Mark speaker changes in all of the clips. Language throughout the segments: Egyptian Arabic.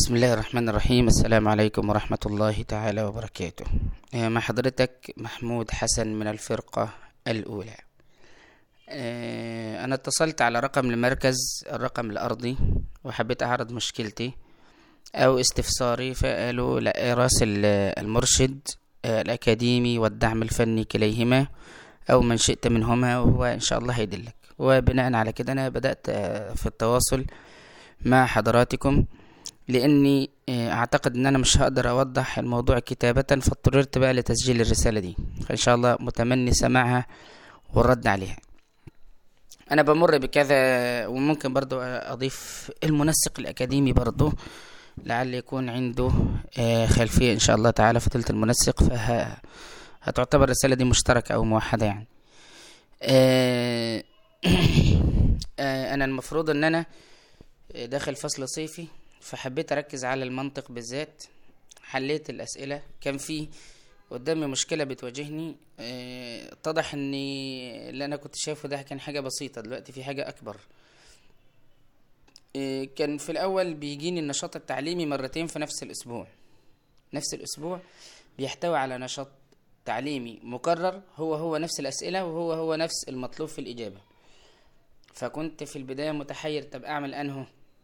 Speaker 1: بسم الله الرحمن الرحيم السلام عليكم ورحمة الله تعالى وبركاته آه، مع حضرتك محمود حسن من الفرقة الأولى آه، أنا اتصلت على رقم المركز الرقم الأرضي وحبيت أعرض مشكلتي أو استفساري فقالوا لا راسل المرشد آه، الأكاديمي والدعم الفني كليهما أو من شئت منهما وهو إن شاء الله هيدلك وبناء على كده أنا بدأت آه، في التواصل مع حضراتكم لاني آه، اعتقد ان انا مش هقدر اوضح الموضوع كتابة فاضطررت بقى لتسجيل الرسالة دي فان شاء الله متمني سماعها والرد عليها انا بمر بكذا وممكن برضو اضيف المنسق الاكاديمي برضو لعل يكون عنده آه، خلفية ان شاء الله تعالى فضيلة المنسق فهتعتبر الرسالة دي مشتركة او موحدة يعني آه، آه، انا المفروض ان انا داخل فصل صيفي فحبيت اركز على المنطق بالذات حليت الاسئله كان في قدامي مشكله بتواجهني آه، اتضح ان اللي انا كنت شايفه ده كان حاجه بسيطه دلوقتي في حاجه اكبر آه، كان في الاول بيجيني النشاط التعليمي مرتين في نفس الاسبوع نفس الاسبوع بيحتوي على نشاط تعليمي مكرر هو هو نفس الاسئله وهو هو نفس المطلوب في الاجابه فكنت في البدايه متحير طب اعمل انه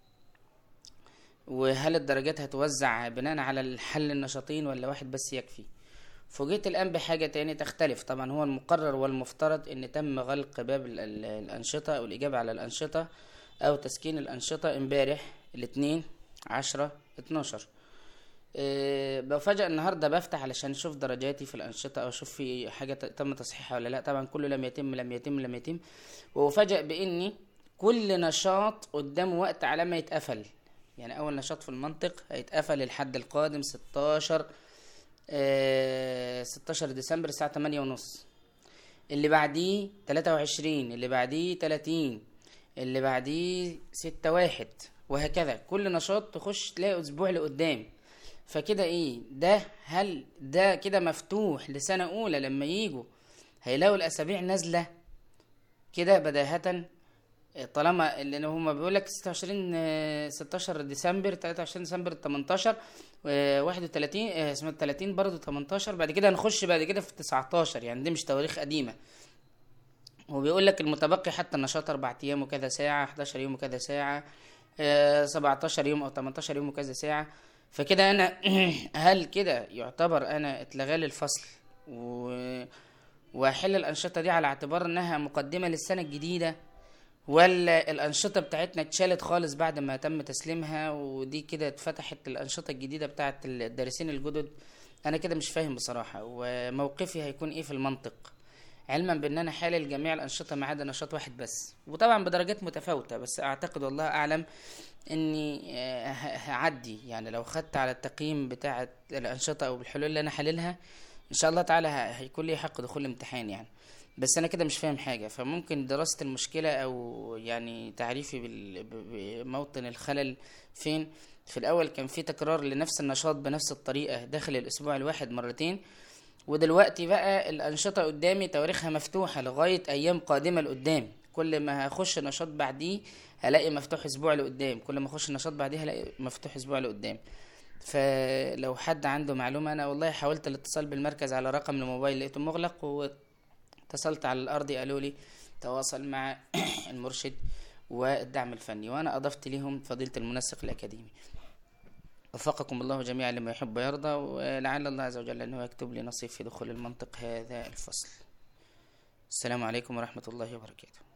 Speaker 1: وهل الدرجات هتوزع بناء على الحل النشاطين ولا واحد بس يكفي فوجئت الآن بحاجة تاني تختلف طبعا هو المقرر والمفترض ان تم غلق باب ال- ال- الأنشطة أو الإجابة على الأنشطة أو تسكين الأنشطة امبارح الاثنين عشرة اتناشر أه بفاجأ النهاردة بفتح علشان أشوف درجاتي في الأنشطة أو أشوف في حاجة ت- تم تصحيحها ولا لأ طبعا كله لم يتم لم يتم لم يتم وأفاجأ بإني كل نشاط قدامه وقت على ما يتقفل يعني اول نشاط في المنطق هيتقفل الحد القادم 16 آه 16 ديسمبر الساعة 8 ونص اللي بعديه 23 اللي بعديه 30 اللي بعديه 6 واحد وهكذا كل نشاط تخش تلاقي اسبوع لقدام فكده ايه ده هل ده كده مفتوح لسنة اولى لما يجوا هيلاقوا الاسابيع نازلة كده بداهة طالما اللي هم بيقول لك 26 آه، 16 ديسمبر 23 ديسمبر 18 آه، 31 آه، اسمه 30 برضه 18 بعد كده هنخش بعد كده في 19 يعني دي مش تواريخ قديمه وبيقول لك المتبقي حتى النشاط اربع ايام وكذا ساعه 11 يوم وكذا ساعه آه، 17 يوم او 18 يوم وكذا ساعه فكده انا هل كده يعتبر انا اتلغى لي الفصل و واحل الانشطه دي على اعتبار انها مقدمه للسنه الجديده ولا الأنشطة بتاعتنا اتشالت خالص بعد ما تم تسليمها ودي كده اتفتحت الأنشطة الجديدة بتاعت الدارسين الجدد أنا كده مش فاهم بصراحة وموقفي هيكون إيه في المنطق علما بأن أنا حالل جميع الأنشطة ما عدا نشاط واحد بس وطبعا بدرجات متفاوتة بس أعتقد والله أعلم إني آه، ه- هعدي يعني لو خدت على التقييم بتاع الأنشطة أو الحلول اللي أنا حللها إن شاء الله تعالى ه- هيكون لي حق دخول الامتحان يعني بس انا كده مش فاهم حاجه فممكن دراسه المشكله او يعني تعريفي بال- ب- بموطن الخلل فين في الاول كان في تكرار لنفس النشاط بنفس الطريقه داخل الاسبوع الواحد مرتين ودلوقتي بقى الانشطه قدامي تواريخها مفتوحه لغايه ايام قادمه لقدام كل ما هخش نشاط بعديه هلاقي مفتوح اسبوع لقدام كل ما اخش نشاط بعديه هلاقي مفتوح اسبوع لقدام فلو حد عنده معلومه انا والله حاولت الاتصال بالمركز على رقم الموبايل لقيته مغلق و اتصلت على الأرض قالوا لي تواصل مع المرشد والدعم الفني وأنا أضفت لهم فضيلة المنسق الأكاديمي وفقكم الله جميعا لما يحب ويرضى ولعل الله عز وجل أنه يكتب لي نصيب في دخول المنطق هذا الفصل السلام عليكم ورحمة الله وبركاته